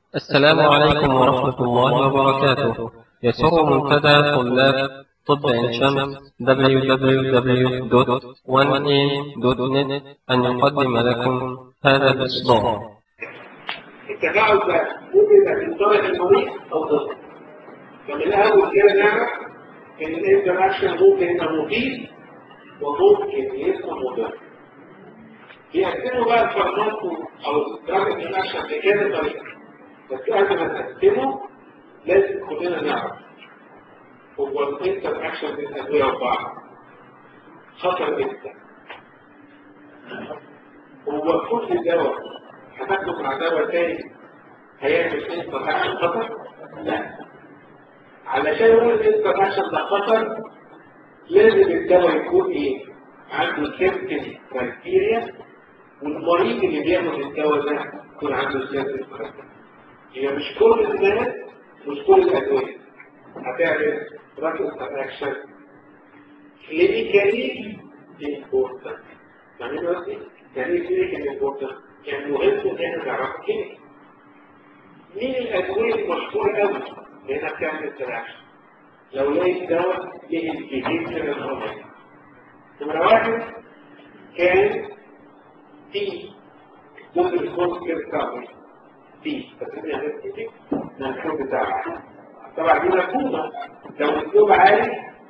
السلام عليكم ورحمة الله وبركاته يسر منتدى طلاب طب عين شمس www.1am.net أن يقدم لكم هذا الإصدار التفاعل ده ممكن يبقى في صالح المريض او ضده فمن الاول كده نعرف ان الانتراكشن ممكن يبقى مفيد وممكن يبقى مضر يقسموا بقى الفارماكو او الدراج انتراكشن بكذا طريقه بس قبل ما نقسمه لازم كلنا نعرف هو الانتراكشن بين الادويه وبعض خطر جدا هو كل دواء هتاخده مع دواء تاني هيعمل انتراكشن خطر؟ لا علشان نقول الانتراكشن ده خطر لازم الدواء يكون ايه؟ عنده سيرتن كرايتيريا والمريض اللي بياخد الدواء ده يكون عنده سيرتن كرايتيريا هي مش كل الناس مش كل الادويه هتعمل دراج انتراكشن كلينيكالي امبورتنت يعني دلوقتي يعني ايه كلينيكالي امبورتنت؟ يعني مهم ان احنا نعرف كلينيك مين الادويه المشهوره قوي لانها بتعمل انتراكشن لو لقيت دواء ليه البيهيفير الهرموني نمرة واحد كان في ضد الكورس كيركابي في فاكرين يعني ايه المنشور بتاعها طبعا دي مفهومة لو الاسلوب عالي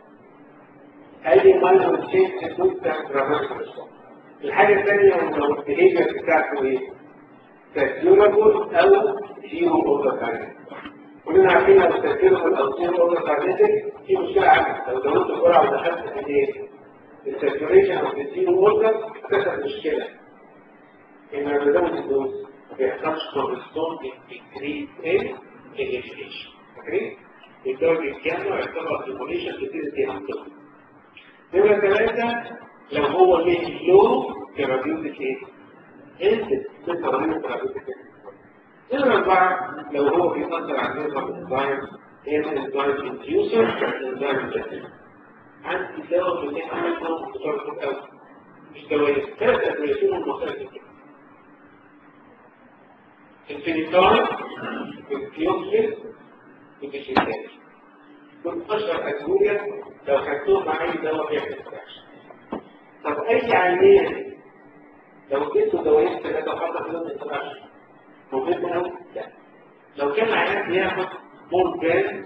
اي ماينر تشينج تكون تعمل الحاجة الثانية لو البيهيفير بتاعته ايه؟ تسيورابل او زيرو اوتر كلنا عارفين لو تسيورابل او زيرو اوتر في مشكلة عندك لو زودت الجرعة ودخلت في ايه؟ الساتوريشن او الزيرو اوتر اكتسب مشكلة ان لما بزود الدوز ما بيحصلش كورستون انكريز ايه؟ انيشيشن اوكي؟ الدواء بيتجمع يعتبر سيموليشن تبتدي تنقل نمرة ثلاثة لو هو ليه لو ثيرابيوتيك ايه؟ انت ثيرابيوتيك ثيرابيوتيك نمرة أربعة لو هو بيأثر على نظام الانزيم هي الانزيم انديوسر الانزيم جديد عندي دواء من احنا عندهم بطرق قوي مش دواء ثلاث ادويه فيهم المصائب كده الفينيتاين والكيوكسين والديشيتاج دول اشهر ادويه لو خدتهم مع اي دواء بيعمل فراش طب اي عينين لو اديته دوايين ثلاثه وحطت لهم الفراش مهم قوي لا لو كان العيان بياخد مور جرام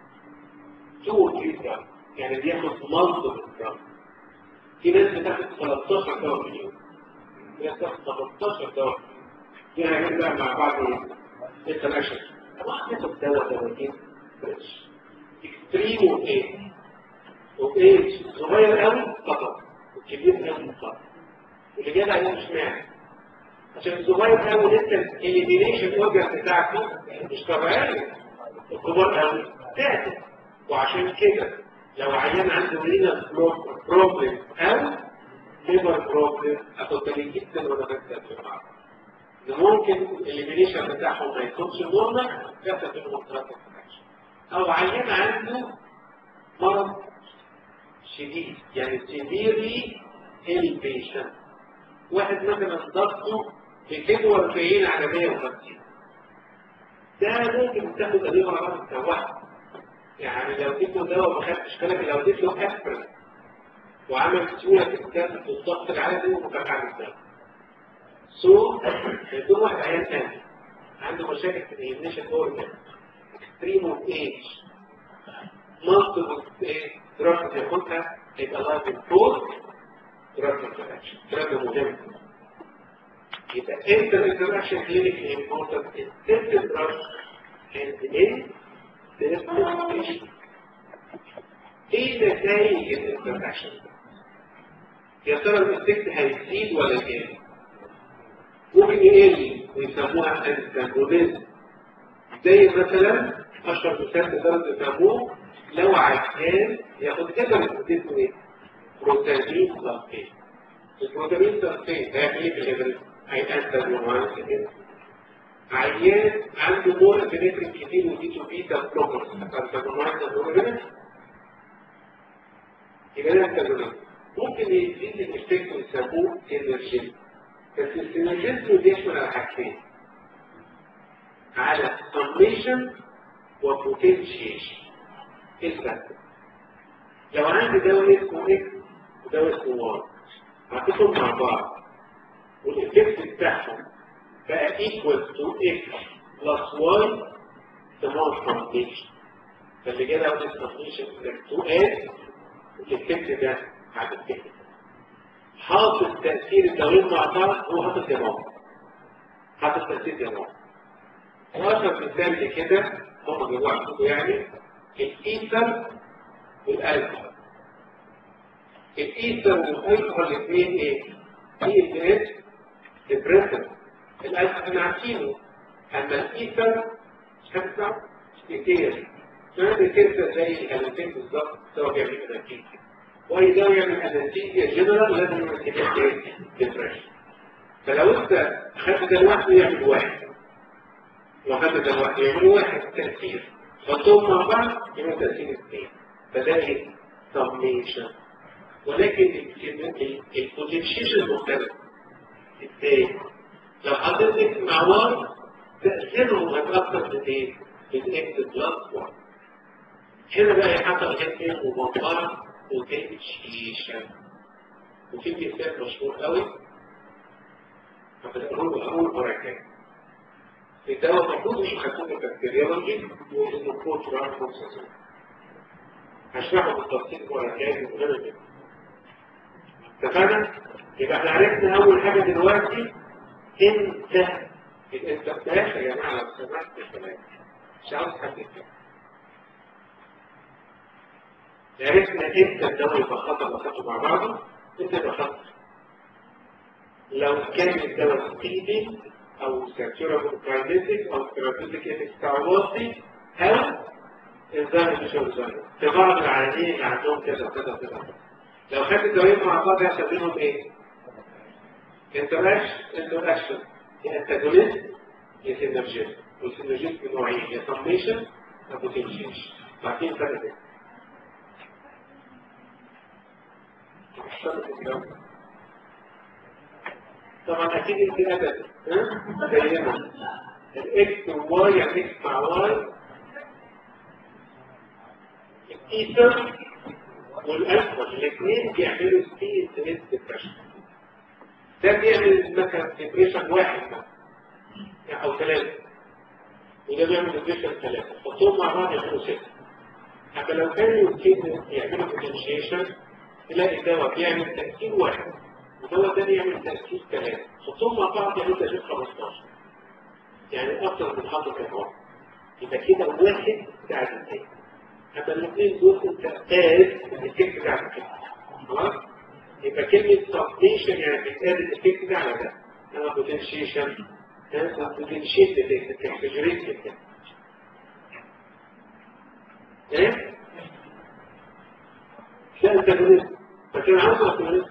2 جرام يعني بياخد مالتيبل جرام في ناس بتاخد 13 دواء في اليوم في ناس بتاخد 13 دواء في حاجات بقى مع بعض انتراكشن طبعا تاخد دواء دوايين فريش اكستريم وايه وايه صغير قوي فقط وكبير قوي فقط اللي جاي عليه مش معنى عشان الصغير قوي لسه الاليمينيشن اورجن بتاعته مش طبيعيه الكبار قوي تعدل وعشان كده لو عيان عنده رينا بروبلم او ليبر بروبلم هتطلع جدا وانا بكتب معاه ان ممكن الاليمينيشن بتاعهم ما يكونش نورمال كافه المنطقه او عيان عنده مرض شديد يعني سيفيرلي البيشن واحد مثلا ضغطه 240 على 150 ده ممكن تاخد ادويه مع بعض واحد يعني لو اديته دواء ما خدتش بالك لو اديت له اسبرين وعمل سهوله في الدم والضغط العالي ده ممكن عن الدم سو يكون واحد عيان ثاني عنده مشاكل في الهيمنيشن اورجن اكستريم اوف ايج مالتيبل دراج ياخدها يبقى لايف فور دراج انتراكشن كلام مهم يبقى انت الانتراكشن كلينيك امبورتنت ان سيرتن دراج اند ان سيرتن ايه نتائج الانتراكشن يا ترى الاستيك هيزيد ولا يقل ممكن يقل ويسموها انتاجونيزم زي مثلا اشهر مثال تقدروا تفهموه لو عشان ياخد كده بتديته ايه؟ بروتين صلفيت البروتين صلفيت هيعمل ايه في الهبل؟ هيأثر نوعان كده عيان عنده مور ابنفرين كتير وديته بيتا بلوكرز فالكربونات ده يبقى ده الكربونات ممكن يزيد الافكت ويسموه انرجين بس السينرجيزم بيشمل على حاجتين على summation وبوتنشيشن ايه الفرق؟ لو عندي دواء اسمه اكس ودواء اسمه واي حطيتهم مع بعض والإفكت بتاعهم بقى equal to x plus y سموها summation فاللي جاي ده summation like 2x والإفكت ده هتتفكت حاطط تأثير الدورين مع بعض هو حاطط دماغ حاطط تأثير دماغ وأشهر مثال لكده هم جابوه عندكم يعني الإيثر والألكحول الإيثر والألكحول الاثنين إيه؟ إيه اللي ديبريسر الألف احنا عارفينه أما الإيثر مش هتسمع كتير فهذا كده زي الألفين بالظبط سواء بيعمل أنالجيزيا وأي دواء يعمل أنالجيزيا جنرال لازم يعمل كده ديبريشن فلو أنت خدت ده لوحده يعمل واحد لو خدت ده لوحده يعمل واحد تأثير حطهم مع بعض يعمل تأثير اثنين فده إيه؟ سميشن ولكن البوتنشيشن مختلف ازاي لو حطيت مع واي تأثيرهم هتأثر في ايه؟ في الاكس بلس واي هنا بقى يحصل الاثنين ومنطقة وتنشيشن وفي مثال مشهور قوي هتقولوا أول مرة كام الدواء المفروض مش خدوه بكتيريولوجي واسمه كوتران بروسيسور هشرحه بالتفصيل مرة تاني من غير كده اتفقنا؟ يبقى احنا عرفنا أول حاجة دلوقتي انت الاستفتاح يا جماعة لو سمحت الكلام مش عاوز حد يتكلم عرفنا امتى الدواء يبقى خطر وخطر مع بعضه امتى يبقى خطر لو كان الدواء سبيدي او ساتورابل كاينيتيك او ثيرابيوتيك افكت بتاع واطي او انزيم مش انزيم في بعض العيانين اللي عندهم كذا وكذا وكذا لو خدت الدوايين مع بعض هيستخدمهم ايه؟ انتراكشن انتراكشن يا انتاجونيست يا سينرجيست والسينرجيست نوعين يا سميشن يا بوتنشيشن عارفين الفرق ده؟ طبعا اكيد انت ابدا ها زينا الاكس والواي يعني اكس مع واي الايثر والالفا الاثنين بيعملوا سبيد ريت ديبريشن ده بيعمل مثلا ديبريشن واحد مثلا او ثلاثه وده بيعمل ديبريشن ثلاثه حطهم مع بعض يعملوا سته اما لو كانوا يعملوا بوتنشيشن تلاقي الدواء بيعمل تأثير واحد والدواء ده بيعمل تأثير ثلاثة حطهم مع بعض يعمل تأثير 15 يعني أكثر من حاطط الواحد يبقى كده واحد بتاع الاثنين أما الاثنين دول أنت قاد الإفكت بتاع الإفكت خلاص؟ يبقى كلمة سبستيشن يعني بتقاد الإفكت ده على ده أنا بوتنشيشن أنا بوتنشيت الإفكت تكسجريت الإفكت إيه؟ لا انت جنست فكان عاوز اقول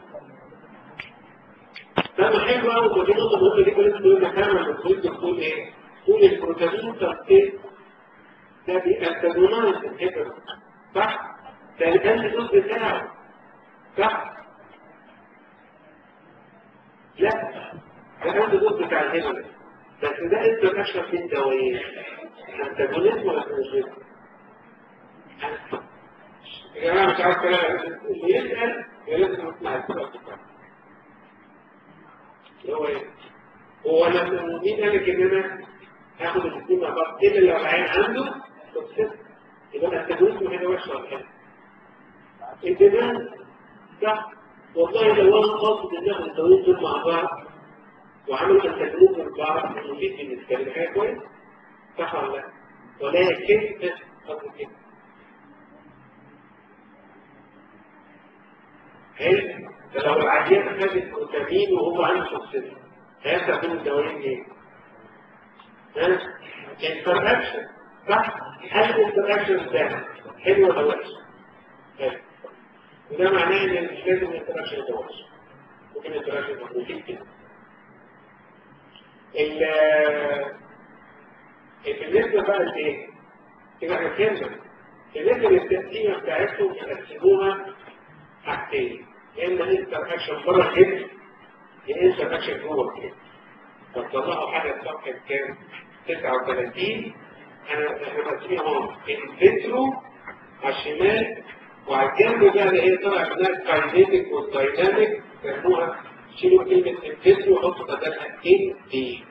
ده حلو قوي ودي نقطه مهمه جدا لازم تقول لك انا لما تقول تقول ايه تقول البروتين تركيز ده بيأنتجونايز الهيبر صح ده الانتي دوز بتاعه صح لا ده الانتي دوز بتاع الهيبر بس ده انت ماشيه في الدوايين انتجونيزم ولا سينرجيزم يا جماعة مش عارف كلام اللي يسأل لازم يسمع السؤال بتاعه اللي هو ايه؟ هو انا مين قال لك ان انا هاخد الاثنين مع بعض الا لو العيان عنده توكسيس يبقى التجويز هنا وحشه ولا حلو الدماغ صح والله لو انا قاصد ان اخد التجويز دول مع بعض وعمل التجويز من بعض مفيد بالنسبه لي حاجه كويس صح ولا لا؟ ولكن قصد كده حلو لو العيان خد بروتامين وهو عنده توكسيس هيستخدم الدوايين ايه؟ ها؟ انتراكشن صح؟ هل الانتراكشن ده حلو ولا وحش؟ حلو وده معناه ان مش لازم الانتراكشن ده وحش ممكن الانتراكشن ده مفيد كده بالنسبه بقى لايه؟ يبقى احنا فهمنا بالنسبه للتقسيمه بتاعتهم يقسموها حاجتين يا اما انتر اكشن بره الجسم يا انتر اكشن جوه الجسم فتطلعوا حاجه صفحه كام 39 انا احنا ماسكين اهو الفيترو على الشمال وعلى الجنب بقى اللي هي طلع منها الكاينيتيك والدايناميك سموها شيلوا كلمة الفيترو وحطوا بدلها ان دي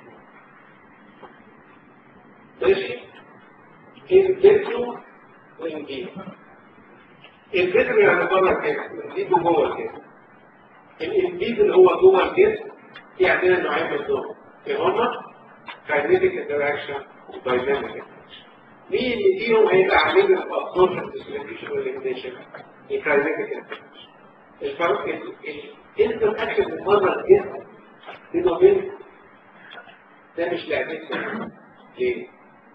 ماشي الفيترو وان دي الفيترو يعني بره الجسم الفيترو جوه الجسم الانبيد اللي هو جوه الجسم في عندنا نوعين من دول اللي هما كاينيتيك انتراكشن ودايناميك انتراكشن مين اللي فيهم هيبقى عامل الابسوربشن ديسلوكيشن والاليمينيشن الكاينيتيك انتراكشن الفرق الانتر اكشن من بره الجسم بينه وبين ده مش لعبتنا ليه؟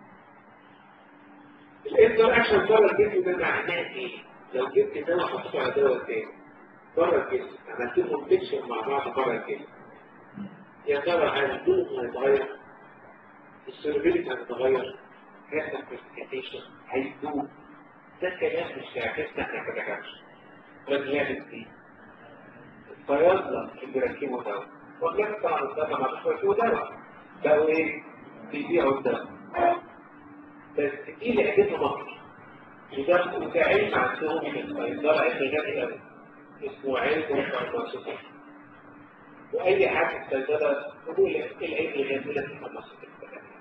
الانتر اكشن بره الجسم ده معناه ايه؟ لو جبت دواء حطيته على دواء تاني بره الجسم عملت لهم ميكشن مع بعض بره الجسم يا ترى هل الجلد هيتغير؟ السيرفيليتي هتتغير؟ هيحصل بريسكاتيشن هيدوب ده كلام مش لعبتنا احنا كدكاتره بس لعبت دي الصيادله اللي بيركبوا دواء والناس طبعا الدواء ما مش بيركبوا دواء بقوا ايه؟ بيبيعوا الدواء بس دي لعبتها مصر وده وده علم عندهم في الصيدله غالي قوي اسمه علم الفارماسيوتيك واي حاجه في الصيدله يقول لك العلم الغالي لك الفارماسيوتيك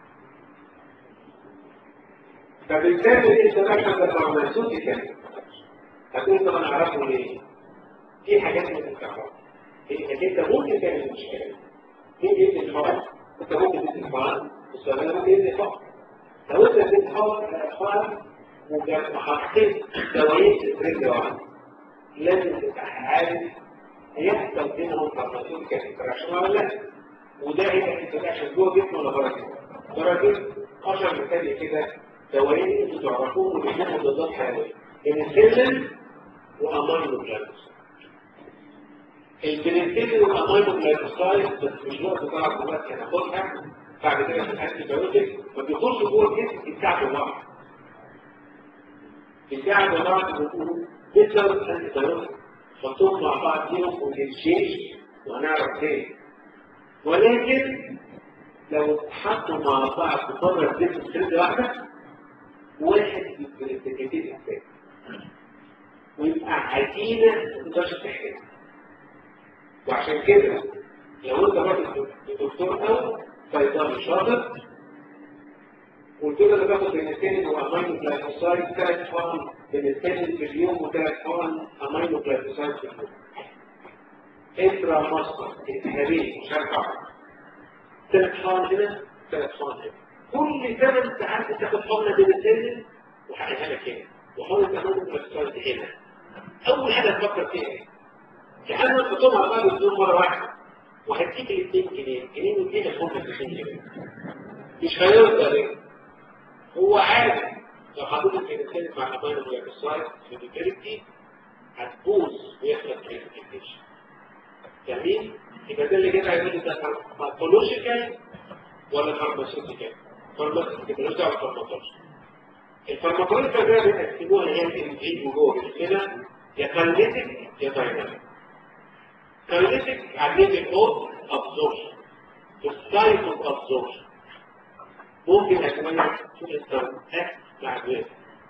فبالتالي الانتراكشن الفارماسيوتيكال هتقول طب انا اعرفه ليه؟ في حاجات ممكن تعرفها انك انت ممكن تعمل مشكله مين يدي الفرق؟ انت ممكن تدي الفرق والصيدله ممكن يدي الفرق لو انت اديت فرق وحطيت دوايين في الرجل واحد لازم تبقى عارف هيحصل بينهم فارماسيوتيكال انتراكشن ولا لا وده هيبقى انتراكشن جوه جسم ولا بره جسم؟ بره جسم اشهر مثال كده دوايين انتوا تعرفوهم وبيجيبوا مضادات حيويه بنسلين وامينو جلايكوسايد البنسلين والامينو جلايكوسايد بس مش وقت طبعا دلوقتي هناخدها بعد كده في الانتي بايوتيك ما بيخشوا جوه الجسم يساعدوا بعض يساعدوا بعض ويقولوا بيتر انتي بايوتيك حطوهم مع بعض فيهم ونتشيش وهنعرف ليه ولكن لو اتحطوا مع بعض بره الجسم في سرد واحده واحد يبقى الثاني ويبقى عجينه ما تقدرش تحكمها وعشان كده لو انت راجل دكتور او صيدلي شاطر قلت له انا باخد بنستين وامينو جلايكوسايد ثلاث حقن بنستين في اليوم وثلاث حقن امينو جلايكوسايد في اليوم انترا مصر التهابين مش عارف ثلاث حقن هنا ثلاث حقن هنا كل ثمان ساعات بتاخد حقنه بنستين وحقنها لك هنا وحقنه امينو جلايكوسايد هنا اول حاجه تفكر فيها ايه؟ في حاجه تحطهم على بعض الدور مره واحده وهديك الاثنين جنيه جنيه واديك الخمسه 90 جنيه مش هيرضى ليه؟ هو عارف لو حضرتك بتتكلم مع امانه الويب في الفيديوتيريتي هتبوظ ويحصل كريتيفيكيشن جميل؟ يبقى ده اللي كده هيقول ده باثولوجيكال ولا فارماسيوتيكال؟ فارماسيوتيكال ملوش دعوه بالفارماكولوجي الفارماكولوجي ده بيقسموها اللي هي الانزيم جوه كده يا كاليتيك يا دايناميك كاليتيك عديد الأوت أبزورشن السايت اوف أبزورشن ممكن أتمنى شوف التركات مع غير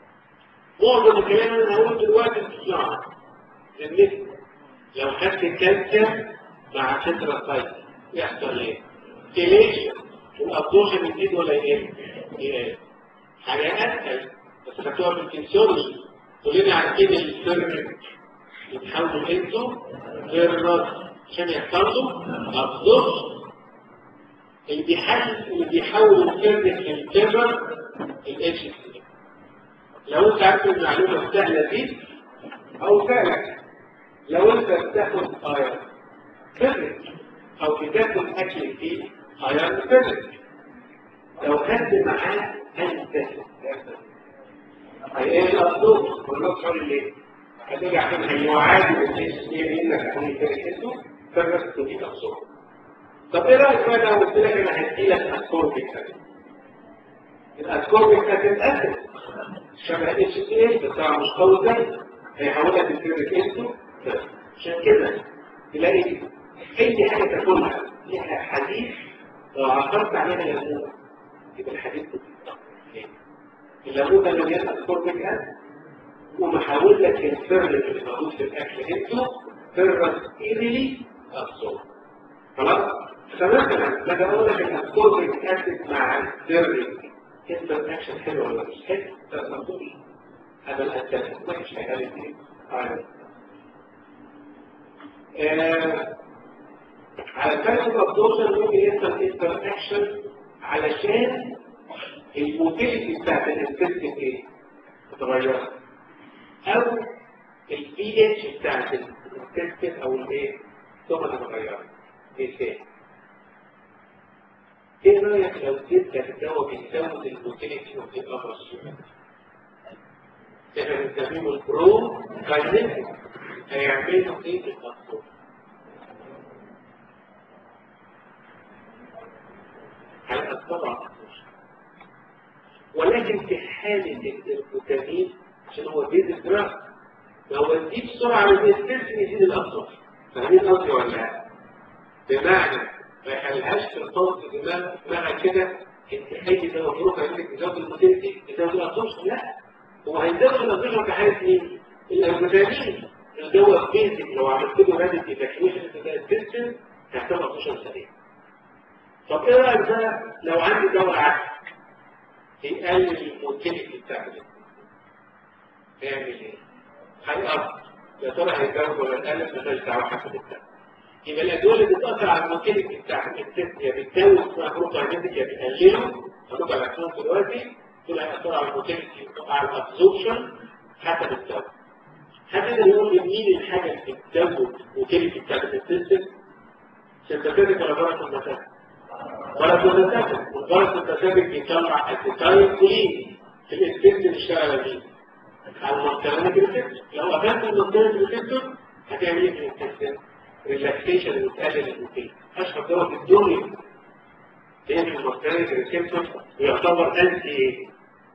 معظم الكلام اللي انا هقوله دلوقتي بتسمعه بالنسبة لو خدت الكالسيوم مع تترا سايت يحصل ايه؟ كليشن والابزورشن يزيد ولا يقل؟ يقل حاجة أسهل بس خدتوها في الفيسيولوجي كلنا عارفين السيرفر يتحولوا انتو غير الرد عشان يحصل له ابزورشن اللي بيحل اللي بيحول الكيرنك للكبر الاتش سي لو انت عارف المعلومه السهله دي او سهله لو انت بتاخد ايرون كيرنك او بتاكل اكل فيه ايرون كيرنك لو خدت معاه انت هيقل الضغط والنص حول ليه؟ هتيجي عشان هيعادل الاتش سي انك هتكون كيرنك فبس تجيب الصوت طب ايه رايك بقى لو قلت لك انا هدي لك اسكوربيك اسيد الاسكوربيك اسيد اسيد شبه اتش تي ال بس مش قوي زي هيحولك الفيريك انتو عشان كده تلاقي اي حاجه تاكلها فيها حديد لو عثرت عليها ليمون يبقى الحديد بتتطور ليه؟ الليمون ده مليان اسكوربيك اسيد ومحاول لك الفرل اللي موجود في الاكل انتو فرس ايزيلي ابسورب خلاص فمثلا لما اقول لك الاسكوربيك اسيد مع الفرل انت الاكشن حلو ولا مش حلو تصدق هذا الاساس وحش هيقال لي على الفرق الابدوشن ممكن يحصل انتر اكشن علشان الموتيليتي بتاعت الانتستين ايه؟ تتغير او البي اتش بتاعت الانتستين او الايه؟ ثم تتغير مثال ايه رايك لو اديتك الدواء بيزود الموتيليتي وفي الابر السوري؟ احنا بنسميه البرو كاينيتيك هيعملوا ايه في الاطفال؟ هيأثروا على الأطفال ولكن في حالة الفيتامين عشان هو بيز الدراج لو اديه بسرعة للإستنسن يزيد الأطفال فاهمين قصدي ولا لا؟ بمعنى ما يخليهاش في الطرف دماغ دماغها كده انت اي دواء بيروح يعمل لك تزود الموتيلتي يزود الأطفال لا هو هيزود الأطفال في حالة مين؟ الفيتامين الدواء بيزك لو عملت له رادة ايفاكيويشن في الانتستين هيحتاج 12 سريع طب ايه رايك بقى لو عندي دواء عكس يقلل الموتيليتي بتاعت يعمل ايه؟ هيقف يا ترى هيزود ولا يقلل مالهاش دعوه حسب الدواء يبقى الادويه اللي بتاثر على الموتيليتي بتاعت الانتستين يا بتزود اسمها بروكاينيتيك يا بتقلله هنرجع لكم دلوقتي دول هيأثروا على الموتيليتي على الابزوربشن حسب الدواء هنقدر نقول مين الحاجة اللي بتزود وتلك بتاعت السيستم سنتاتيك ولا برس النتاتيك ولا سنتاتيك والبرس النتاتيك بيطلع التتايل كلين في الانسبكت بيشتغل على مين؟ على المنطقة الريسبتور لو قفلت المنطقة الريسبتور هتعمل ايه في الانسبكت؟ ريلاكسيشن اللي بتقلل الموتيل اشهر دواء في الدنيا ايه في المنطقة الريسبتور ويعتبر انتي ايه؟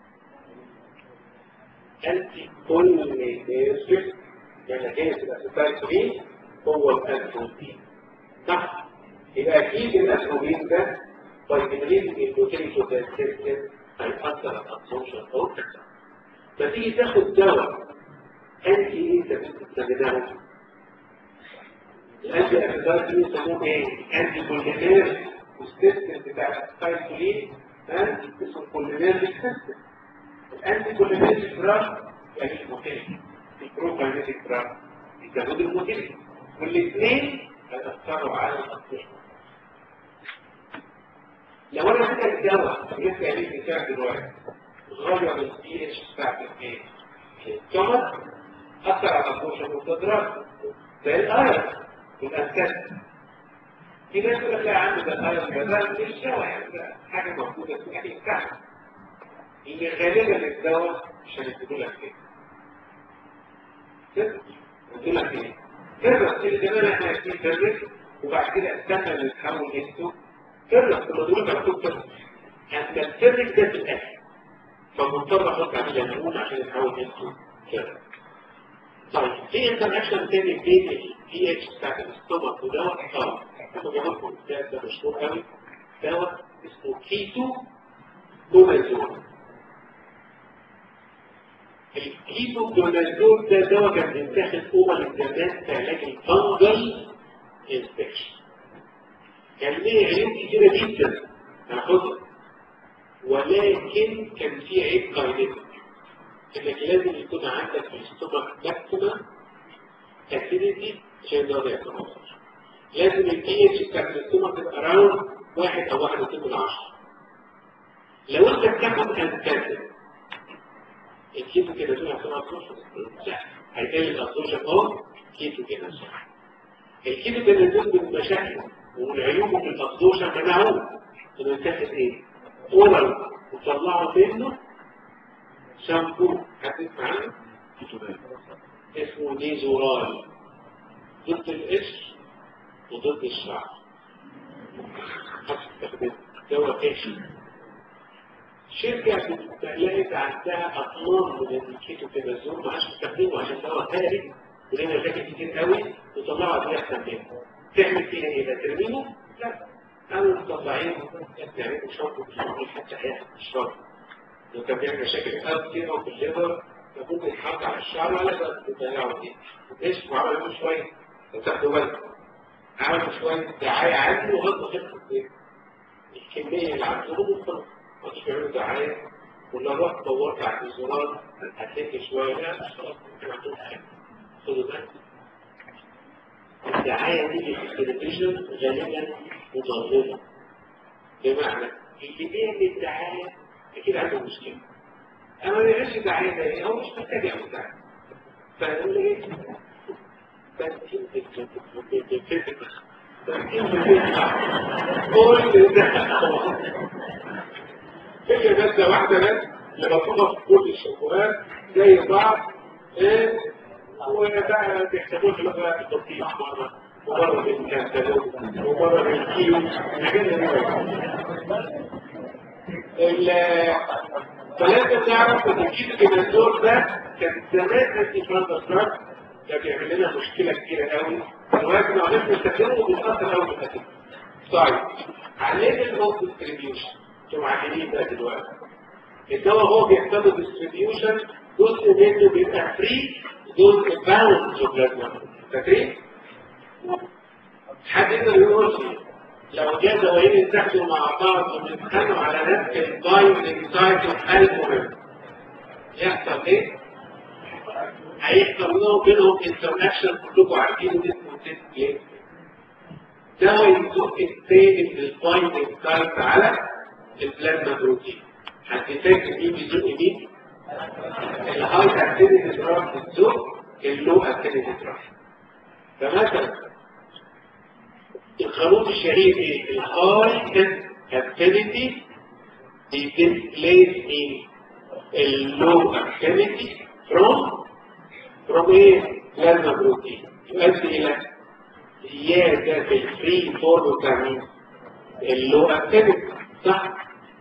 انتي كل نيرسك يعني كانت الاسيتايكولين هو الاسروبين صح يبقى اكيد الاسروبين ده فيتامين البروتين والسيستم هيأثر على الابسوربشن او فتيجي تاخد دواء انتي ايه تستخدمه الانتي اسيتايكولين يسموه ايه؟ انتي كولينير والسيستم بتاع الاسيتايكولين ها اسمه كولينير سيستم الانتي كولينير دراج يعني الموتيليتي البروكاينيتيك دراج يزود الموتيليتي والاثنين هيأثروا على الأطفال لو انا اديتك دواء لسه قايلين مثال دلوقتي غير البي اتش بتاعت الايه؟ الكمر اثر على الابورشن والتدراج زي الايرون والاسكات في ناس يقول لك لا عنده ده الايرون ده ده مش دواء يعني ده حاجه موجوده في الاكل بتاعنا اللي غالبا الدواء مش هيديله لك ايه كده يديله لك ايه كده اللي زمان احنا عايزين كده وبعد كده استنى اللي يتحول انتو كده كنا دول مكتوب كده يعني السرك ده في الاكل فمضطر احط عليه ليمون عشان يتحول انتو كده طيب في انتراكشن تاني بين البي اتش بتاعت الاستومك ودواء اه انا جايبكم ده ده مشهور قوي دواء اسمه كيتو كومازون الكيتو كونازول ده دواء كان بيتاخد أول الزمان في علاج الفنجل انفكشن كان ليه عيوب كتيرة جدا هاخدها ولكن كان في عيب كاينيتيك انك لازم يكون عندك في الاستومك ماكسيمم اسيديتي عشان ده يتنظر لازم البي اتش بتاع الاستومك تبقى اراوند واحد او واحد واتنين من عشرة لو انت بتاخد انتاسيد الكيتو كده دول هتبقى ابسورشن هيتقل الابسورشن اه كيتو كده صح الكيتو كده دول من مشاكله ومن عيوبه في الابسورشن منعوه انه يتاخد ايه؟ اورال وطلعوا منه شامبو هتسمع عنه اسمه نيزورال ضد القشر وضد الشعر هتستخدم دواء قشر شركة لقيت عندها أطنان من الكيتو كبازون ما عادش تستخدمه عشان دواء ثاني ولنا مشاكل كتير قوي وطلعوا أدوية أحسن منه تعمل فيها إيه؟ ده ترمينه؟ لا قاموا مطلعين يعني شرب في حتى هياخد الشرب لو كان بيعمل مشاكل قلب كده وفي الليفر المفروض يتحط على الشعر ولا بس بتضيعوا دي ليش وعملوا شويه لو تاخدوا بالكم عملوا شويه دعايه عادي وغطوا خفه الكميه اللي عندهم وخلاص ما كانوش بيعملوا دعايه ولو رحت دورت على الزرار هتلاقي شويه لا خلاص ممكن عندهم حاجه خدوا بالكم الدعايه دي في التلفزيون غالبا مضلله بمعنى اللي بيعمل دعايه اكيد عنده مشكله اما ما بيعملش دعايه ده ايه هو مش محتاج يعمل دعايه فيقول لي ايه تمكين بالفيزيك تمكين بالفيزيك كل ده هي مادة واحدة بس اللي مطلوبة في كل الشغلات زي بعض ايه وبقى بيحتاجون في بقى التطبيق مرة ومرة بالكاتالوج ومرة بالكيو فلازم نعرف ان الكيس الجنازول ده كان زمان انتي فرانتر ده بيعمل لنا مشكلة كبيرة قوي دلوقتي لو عرفنا نستخدمه وبنخسر قوي في النتيجة طيب علينا الهوب ديستريبيوشن انتوا عارفين ده دلوقتي الدواء هو بيحتاج ديستريبيوشن جزء منه بيبقى فري جزء باوند تو بلازما فاكرين؟ حد يقدر يقول لي لو جاء دوايين اتحدوا مع بعض وبيتخانقوا على نفس البايندنج سايت والالبومين يحصل ايه؟ هيحصل لهم بينهم انتراكشن كلكم عارفين اسمه تيست ليه؟ دواء يزق الثاني من البايندنج سايت على البلازما بروتين هتتاكد مين بيزق مين؟ الهاي اكتيفيتي دراج بتزق اللو اكتيفيتي دراج فمثلا القانون الشهير ايه؟ الهاي اكتيفيتي بيديسبليس مين؟ اللو اكتيفيتي فروم فروم ايه؟ بلازما بروتين يؤدي الى زيادة في الفري فورم بتاع مين؟ اللو اكتيفيتي صح؟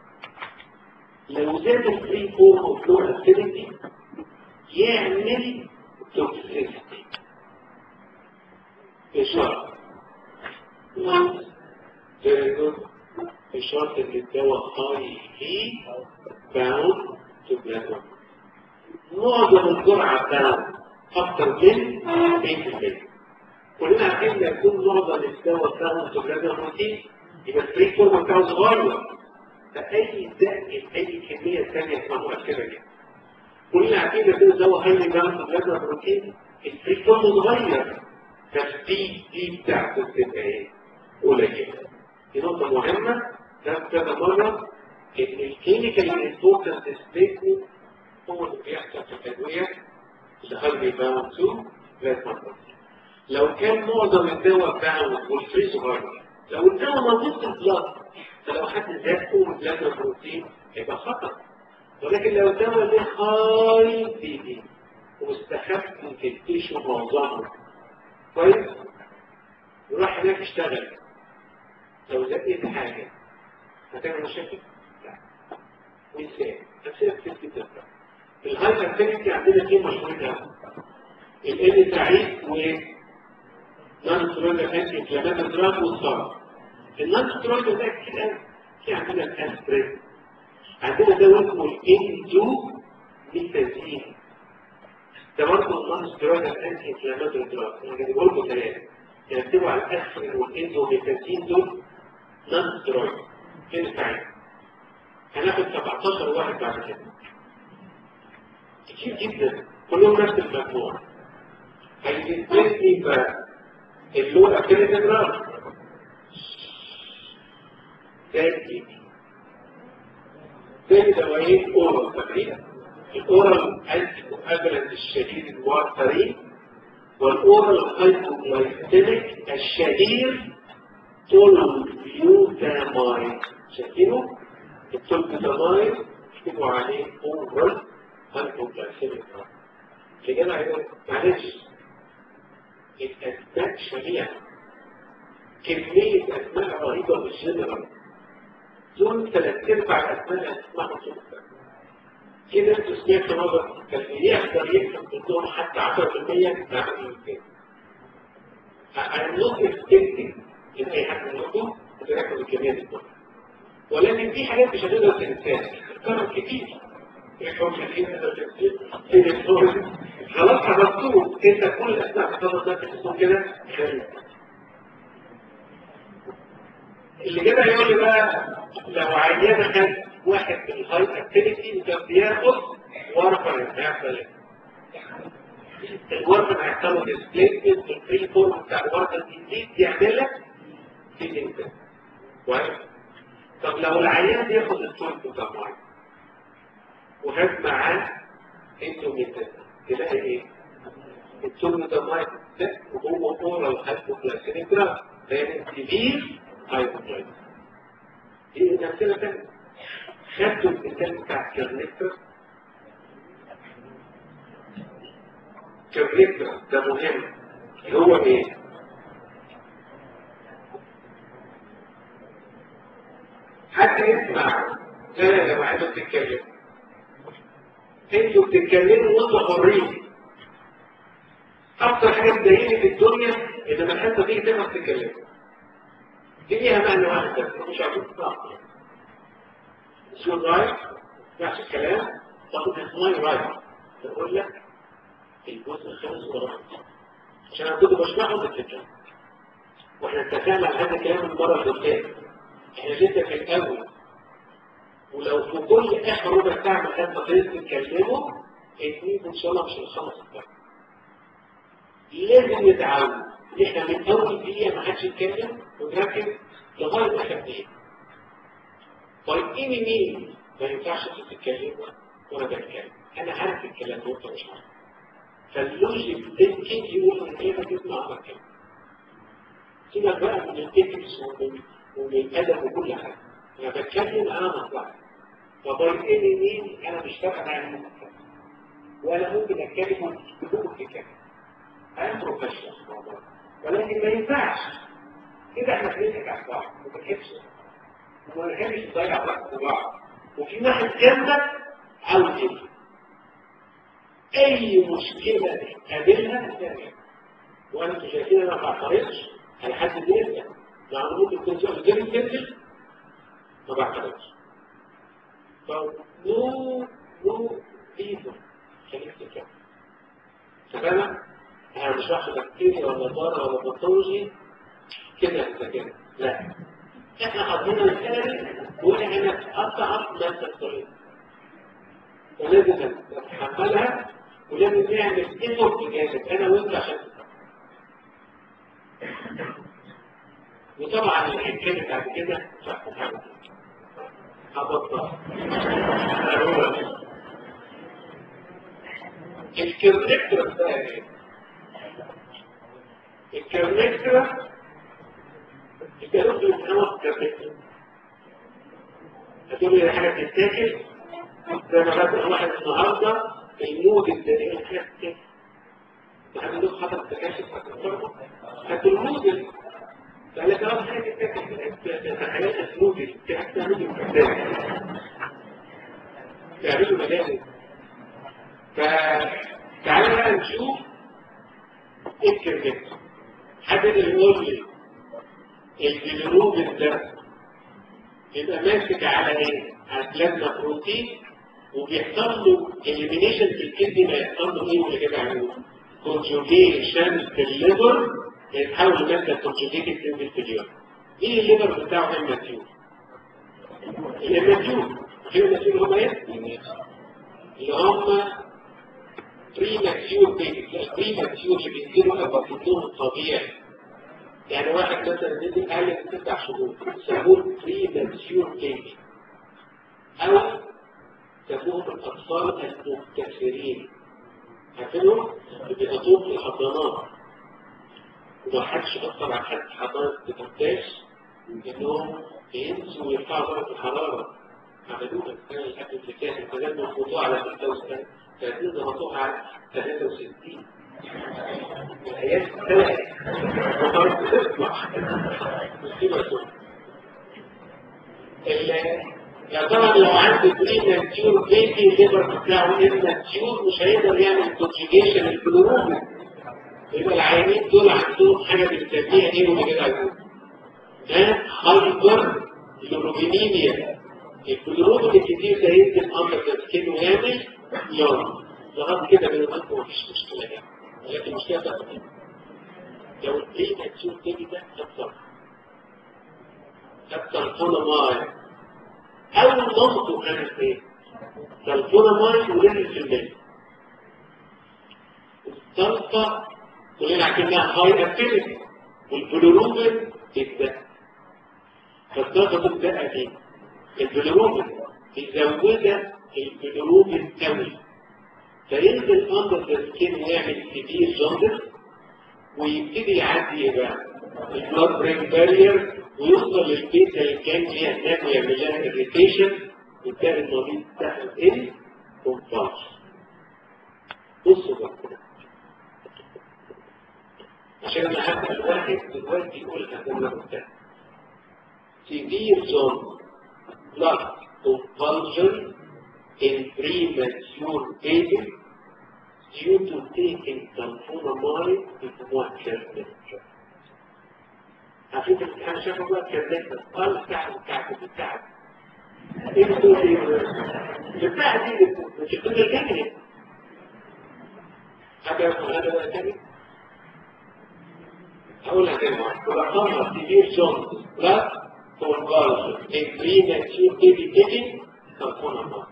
لو زاد الفري فورم اوف لو اكتيفيتي يعمل توكسيستي بشرط very good بشرط ان الدواء هاي هي باوند تو بلازما معظم الجرعة باوند اكتر من 80% كلنا عارفين ان يكون معظم الدواء باوند تو بلازما بروتين يبقى الفري فورم بتاعه صغير فأي دق أي كمية ثانية اسمها مؤثرة جدا. كلنا عارفين إن كل دواء هايلي باوند بلازما بروتين الفري فورم صغير فالبي دي بتاعته بتبقى إيه؟ قليلة. دي نقطة مهمة ده كذا مرة إن الكلينيكال امبورتنت ستيتمنت هو اللي بيحصل في الأدوية اللي هايلي باوند تو بلازما بروتين. لو كان معظم الدواء باوند والفري صغير لو الدواء موجود في البلاد فلو حد زاد قوة بلازما بروتين يبقى خطر ولكن لو الدواء له هاي بي دي واستخف في التيشو معظمه كويس يروح هناك يشتغل لو زقيت حاجة هتعمل مشاكل؟ لا مثال أمثلة كتير جدا الهاي اكتيفيتي عندنا فيه مشهورين قوي ال سعيد و نون سترويدال انتي انفلاماتوري دراج والصرف النون سترويدال ده كتير قوي في عندنا الاسبرين عندنا دواء اسمه الاندو ميثازين ده برضه النون سترويدال انتي انفلاماتوري دراج انا جايبه لكم ثلاثه يكتبوا على الاسبرين والاندو ميثازين دول نون سترويد فين سعيد هناخد 17 واحد بعد كده كتير جدا كلهم نفس المجموعه هيديسبليس بقى اللون اكتيفيتي دراج ذاتي زي دوايين اورال فاكرين الاورال انتي كوابلنت الشديد الوارفرين والاورال هايبوغلايسيميك الشهير تولبيوتامايد شايفينه التولبيوتامايد اكتبوا عليه اورال هايبوغلايسيميك كده هيقول معلش الأسماء شنيعة كمية أسماء رهيبة بالجنرال دول ثلاث أرباع الأسماء أسماء مصروفة كده أنتوا سمعتوا نظر كان يقدر يكتب ضدهم حتى 10% تعمل كده I'm not expecting إن أي حد منكم بتاخد الكميه دي كلها ولكن في حاجات مش هتقدر تنساها تتكرر كتير يحكم كتير تقدر تنساه في الفورم خلاص حفظتوه انت كل اثناء حفظت ده تحسهم كده خارج اللي كده هيقول لي بقى لو عيانه خد واحد من الهاي اكتيفيتي وكان بياخد ورقه هيحصل ايه؟ الورقه هيحصل له ديسبليسمنت الفري فورم بتاع الورقه دي يعملها فيدنج كويس طب لو العيان بياخد التورك بتاع معين وخد معاه انتوميتر تلاقي ايه؟ التورك ده معين ده وهو اورال هايبوكلاسيميك جراف ده كبير هايبوكلاسيميك دي امثله ثانيه خدتوا المثال بتاع كيرنيكتر كيرنيكتر ده مهم هو ايه؟ حتى يسمع لا يا جماعه انتوا بتتكلموا انتوا بتتكلموا وانتوا حرين اكتر حاجه بتضايقني في الدنيا ان لما الحته تيجي تقدر تتكلم دي ليها معنى واحد بس مش عارفين تطلع اسمه رايت نفس الكلام تاخد اسمه رايت بقول لك الجزء الخامس والرابع عشان انا كنت بشرحه بالفكره واحنا اتفقنا على هذا الكلام المره اللي فاتت احنا لسه في الاول ولو في كل اخر ربع ساعه ما كان تقدر تتكلموا اتنين ان شاء الله مش الخمس الثاني لازم نتعود ان احنا من اول دقيقه ما حدش يتكلم ونركز لغايه اخر دقيقه طيب ايه مين ما ينفعش تتكلم وانا بتكلم انا عارف الكلام ده وانت مش عارف فاللوجيك ثينكينج يقول ان كيف تسمع انا كلام سيبك بقى من التكنيكس ومن الادب وكل حاجه انا بتكلم انا مطلع فطيب ايه مين انا مش فاهم يعني ممكن ولا ممكن اتكلم بدون تتكلم انا بروفيشنال ولكن ما ينفعش كده احنا بنضحك على بعض ما بنحبش وما بنحبش نضيع وقت بعض وفي واحد جنبك عاوز يفهم اي مشكله تقابلها تعمل وانتوا شايفين انا ما بعترضش على حد بيسال مع ممكن تكون سؤال جامد تنزل ما بعترضش فنو نو ريزون خليك تتكلم تمام انا مش واحد بكتيريا ولا بارا ولا باثولوجي كده انت كده لا احنا حاطين الكلمه واحنا اصعب ما تستطيع ولازم نتحملها ولازم نعمل ايفورت جامد انا وانت عشان وطبعا اللي هيتكلم بعد كده هبطل الكرنكتر بقى ايه؟ الكرنكتر الكرنكتر بيتنوع كرنكتر هتقول لي حاجه تتاكل زي ما بدأ واحد النهارده المود الدنيا حاجه تتاكل وحد له حضر التكاشف هات المود قال لك اه حاجه تتاكل تخيل سموذي في حاجه تعمل تعملوا مجالس فتعالى بقى نشوف ايه الكرنكتر حد يقول لي الجلوبين ده يبقى ماسك على ايه؟ على بلازما بروتين وبيحصل له اليمينيشن في الكدني ما يحصل له ايه واللي كده عملوه؟ كونجوجيشن في الليفر يتحول لماده كونجوجيتد تنزل في اليوم. مين الليفر بتاعه اماتيور؟ الاماتيور في الاماتيور هم ايه؟ اللي هم بريماتيور بيبي البريماتيور اللي بينزلوا قبل النوم الطبيعي يعني واحد مثلا نزل اقل من تسع شهور يسموه بريماتيور بيبي او يسموهم الاطفال المبتكرين عارفينهم اللي بيقضوهم في الحضانات وما حدش اثر على حد حضانه بتفتاش انهم بينسوا ويرفعوا درجه الحراره عملوها السنه اللي قبل اللي فاتت فلما الخطوه على 36 30 ضغطوها على 63 الآيات ثلاث وقررت تطلع مصيبة يا ترى لو عندي بري ماتيور بيبي الليبر بتاعه ايه ماتيور مش هيقدر يعمل كونجيجيشن الكلوروبين يبقى العيانين دول عندهم حاجه بنسميها ايه ولا كده عندهم ها هايبر جلوبينيميا الجلوبين الكتير ده ينزل اندر ذا سكين ويعمل يوم لغايه كده من الوقت مفيش مشكله يعني ولكن مش كده بقى لو البري ماتيور تيجي ده اكتر اكتر فوناماي اول نقطه كانت ايه؟ الفوناماي ولازم في المية الصلصه كلنا عارفينها هاي اكتيفيتي والبلوروبين تبدا فالصلصه تبدا دي البلوروبين مزوده البلوروبين قوي فينزل اندر ذا سكين ويعمل كبير جوندس ويبتدي يعدي ايه بقى؟ البلاد برين بارير ويوصل للبيتا الجانجليا هناك ويعمل لها اريتيشن وتلاقي المريض دخل ايه؟ كومباش بصوا بقى عشان انا هسأل واحد دلوقتي يقولها جملة قدام severe zone blood convulsion in premature baby due to taking sulfonamide بيسموها كيرنيكتر عارفين في الامتحان شافوا بقى كيرنيكتر قال الكعب الكعب الكعب ايه بتقول ايه البتاع دي مش بتقول الجنة حاجة هذا بقى تاني هقولها تاني واحد ولقمنا سيفير جونز بلاد convulsion in premature baby taking sulfonamide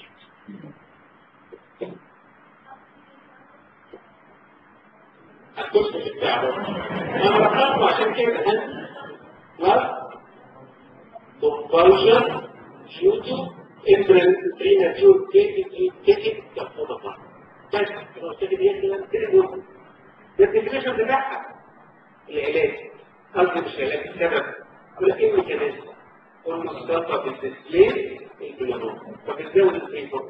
هتخش في البتاع ده انا رقمته عشان كده ها بلاد convulsion due to premature baby taking sulfonamide بس لو تجد يحصل كده ده الديفينيشن بتاعها العلاج قصدي مش علاج السبب ولكن ميكانيزم والمستقى بالديسبلاي البلانون فبتزود الفيبر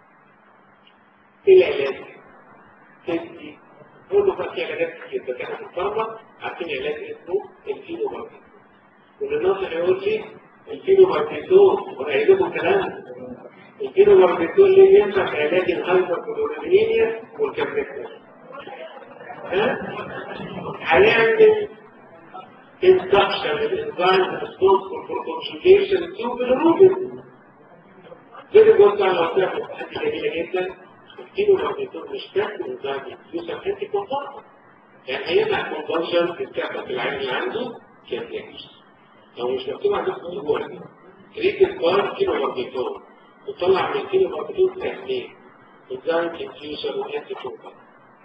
ايه العلاج؟ تدي كله بقى في علاجات كتير بس احنا في الفارما عارفين علاج اسمه الفينوبارتيزون واللي ناصر يقول لي الفينوبارتيزون وقايل لكم كلام الفينوبارتيزون ليه ينفع في علاج الهايبر كلورينيميا والكابريكتر ها؟ هيعمل induction للإنزيم responsible for conjugation to bilirubin. زي ما قلت على وصفة حاجة جميلة جدا الكيلو لو بيكون مش تاكل انزيم يوصل انتي كونفرشن يعني هيمنع كونفرشن في الكعبة في العين اللي عنده كيرنيكس لو مش مكتوب عندكم جوه دي تريد بار كيلو باربيتون وطلع من كيلو باربيتون سهمين انزيم انفيوزر وانتي كونفرشن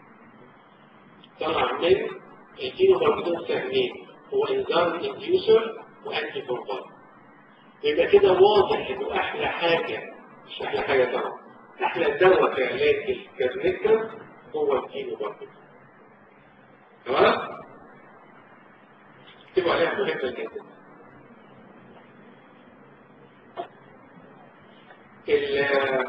طلع من الكيلو باربيتون سهمين هو انذار انديوسر وانتي كونفرت يبقى كده واضح انه احلى حاجه مش احلى حاجه طبعا احلى دواء في علاج الكرنيكتر هو الكيلو برضه تمام اكتبوا عليها مهمه جدا ال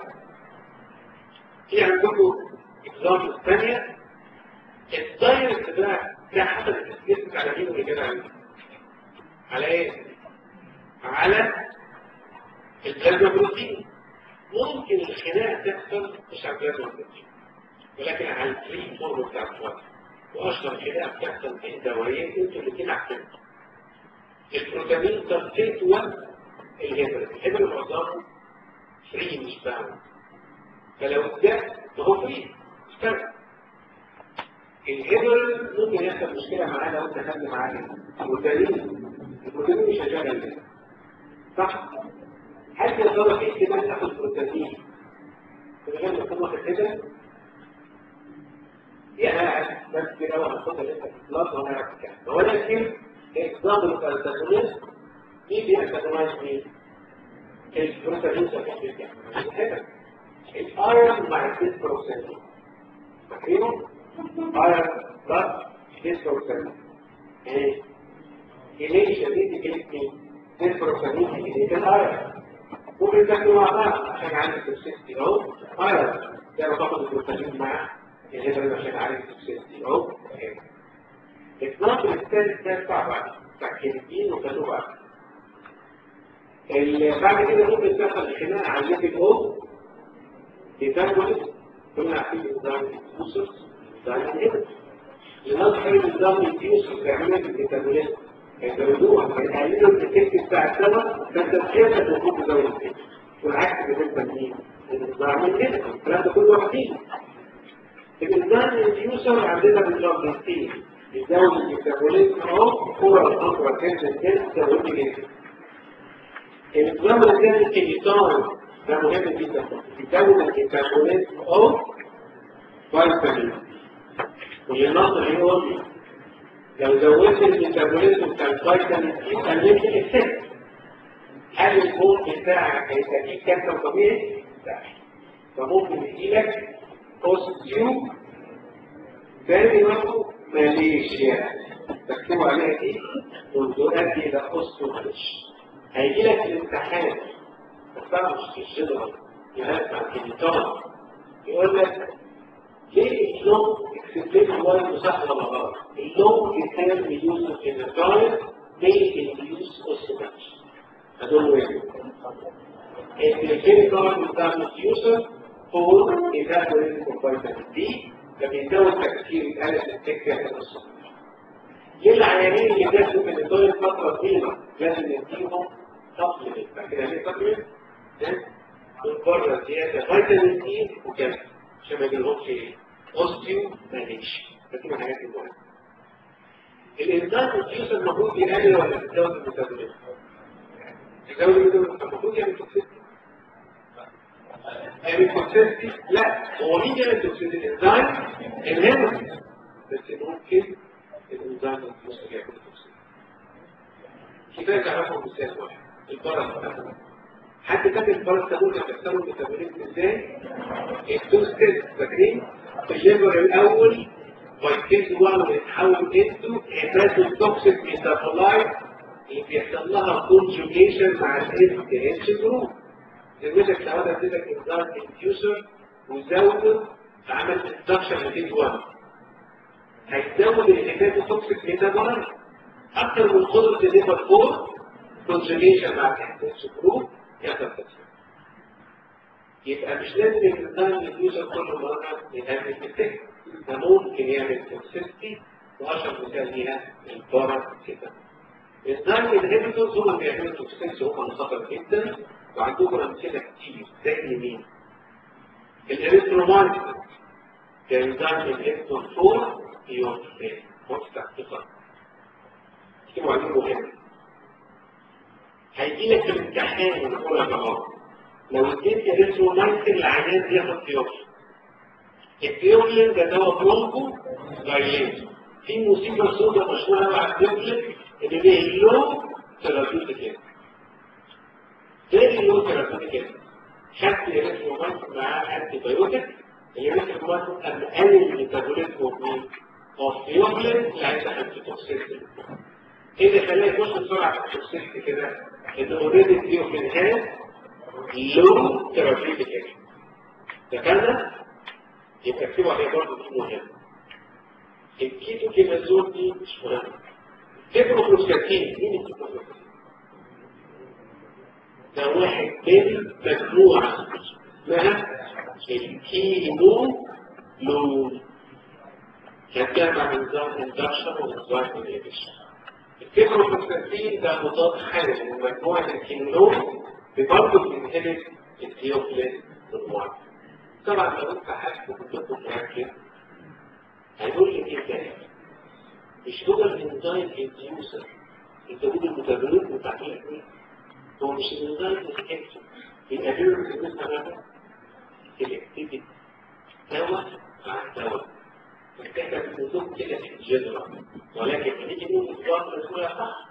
في عندكم اكزامبل ثانيه الدايركت ده ده حسب التسليسك على مين اللي كده عندي على ايه على البلازما بروتين ممكن الخناقه تحصل مش على البلازما بروتين ولكن على الفري فورم بتاع الفرد واشهر خناقه بتحصل بين دوريين انتوا الاثنين عارفين البروتامين سبستيت 1 الهبر الهبر معظمه فري مش باوند فلو ده فهو فري مش باوند الهبل ممكن يحصل مشكلة معاه لو انت خدت معاه والدليل البروتين مش هيشغل ده صح؟ هل يا ترى في احتمال تاخد بروتين من غير ما تكون واخد هبل؟ دي انا عارف بس كده وانا هاخدها لسه في الكلاس وانا عارف كده ولكن اكزامبل بتاع التكوين مين بيأكدوهاش مين؟ البروتين سبستيت الهبل الايرون مع الديسبروسين فاكرينه؟ iron plus dysproxenine. And elation indicates me dysproxenine indicates iron. ممكن تاكلوا مع بعض عشان عندي توكسيستي اهو ايرون ده انا باخد البروتين مع الهيبرين عشان عندي توكسيستي اهو النقل الثالث ده صعب بتاع كيرتين وكانوا بعض بعد كده ممكن تحصل خناقه على الليبيد او بيتاكل كنا عارفين نظام الفوسس ده الهبل لنظر حاجة النظام الفيوس في عملية الميتابوليزم هيزودوها هيقللوا الإفكت بتاع الدواء فأنت بتحس المفروض تزود الإفكت والعكس بالنسبة لمين؟ الإنزيم كده الكلام ده كله وحيد الإنزيم اليوسر عندنا بالجامبستين يزود الميتابوليزم أهو كورة الخطوة كانت الجنس تزود جدا النظام الثاني الكيتون ده مهم جدا يزود الميتابوليزم أو فيتامين والنظر يقول لي لو زودت الميتابوليزم بتاع الفيتامين دي قللت الإفكت هل البول بتاعك هيخليك كسر طبيعي؟ لا فممكن يجيلك اوستيو تاني برضه ماليشيا تكتبوا عليها ايه؟ تؤدي الى اوستيو ماليشيا هيجي لك الامتحان بس مش في الجدول يهدف عن الكيميكال يقول لك ليه اللون اكسبتيف وايد صح ولا غلط؟ اللون كان بيوصف في الدايت ليه بيوز اوستيو هدول وين؟ الكيميكال بتاع الديوسر هو ميتابوليزم فيتامين دي فبيزود تكسير الالف التكه ليه العيانين اللي بياخدوا من الدايت فتره طويله لازم نديهم سبلمنت فاكر يعني ايه سبلمنت؟ من بره زياده فيتامين دي وكذا عشان ما يجيلهمش ايه؟ اوستيو مانيش فدي الحاجات المهمه الانسان الديوسر المفروض يقلل ولا يزود الميتابوليزم؟ يزود الميتابوليزم المفروض يعمل توكسيستي يعمل توكسيستي لا هو مين يعمل توكسيستي الانزيم الهيموس بس ممكن الانزيم الديوسر يعمل توكسيستي كفايه تعرفوا مثال واحد الباراسيتامول حد فاكر الباراسيتامول كان بيحصل الميتابوليزم ازاي؟ التو ستيب فاكرين؟ في الليفر الاول فايتيز 1 بيتحول انتو هيباتوتوكسيك ميتابولايت اللي بيحصل لها كونجوجيشن مع الاس اتش جروب زودك لو انا اديتك انزيم انديوسر وزوده عمل انستكشن لفيز 1 هيزود الهيباتوتوكسيك ميتابولايت اكتر من قدره الليفر 4 كونجوجيشن مع الاس اتش جروب يحصل تكسير يبقى مش لازم الانزيم انديوسر كل مره يعمل تكسير ده ممكن يعمل توكسيستي واشهر مثال ليها الباراسيتامول الزايم الهيبيتوز هم بيعملوا توكسيستي هم خطر جدا وعندهم امثله كتير زي مين؟ الاريثرومايسين كانزيم الهيبيتوز 4 يورفين وقت اختصار اكتبوا عليه مهم هيجي لك في الامتحان ونقول يا جماعه لو اديت اريثرومايسين العيان بياخد تيوكسين التيوكلين ده دواء برونكو دايليت في مصيبة سودة مشهورة مع التيوكلين اللي ليه لو ثيرابيوتيك زي لو ثيرابيوتيك خدت الريثرومايسين معاه انتي بايوتيك الريثرومايسين قام قلل الميتابوليزم ومين؟ اوف تيوكلين اللي عايز انتي توكسيستي ايه اللي خلاه يخش بسرعة في التوكسيستي كده؟ ان اوريدي التيوكلين هاز لو ثيرابيوتيك ده كده يبقى اكتبوا عليه برضه دي مهم الكيتو كيمازون دي مش مهم تيبروفلوكساتين مين التيبروفلوكساتين؟ ده واحد من مجموعة اسمها الكيمو لون يتجمع من نظام اندكشن ونظام انهبيشن التيبروفلوكساتين ده مضاد حيوي من مجموعة الكيمولون برضه بينهبت التيوكلين بالمعدل طبعا لو انت حاسس بكتبه مركز هيقول لك ايه تاني مش هو الانزايم انديوسر انت بتقول المتابعين بتاعت الاثنين هو مش الانزايم الاكتف الادويه اللي بالنسبه لها الاكتيفيتي دواء مع دواء فكده بتنظم كده في الجنرال ولكن هنيجي نقول الضغط الرسولة صح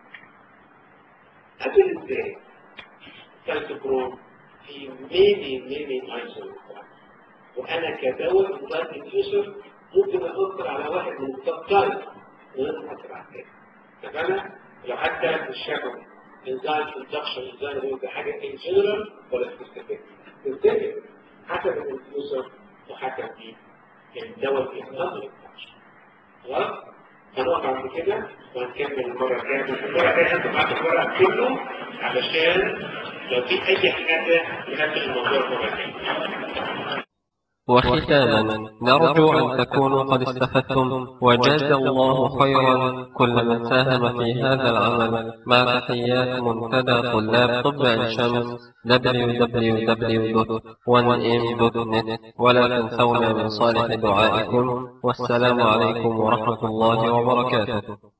قبل ازاي كالسكرون في ميني ميني ايزوليت وانا كدواء مضاد انديوسر ممكن اثر على واحد من التوب تايب وغير اثر على الثاني فانا لو حتى مش شافه انزايم اندكشن انزايم هو حاجه ان جنرال ولا سبيسيفيك بالتالي حسب الانديوسر وحسب الدواء النظري خلاص هنقف عند كده وهنكمل المره الجايه المره الجايه انت معاك الورق كله علشان لو في اي حاجه نفس الموضوع المره الجايه وختاما نرجو أن تكونوا قد استفدتم وجاز الله خيرا كل من ساهم في هذا العمل مع تحيات منتدى طلاب طب عين شمس www.1m.net ولا تنسونا من صالح دعائكم والسلام عليكم ورحمة الله وبركاته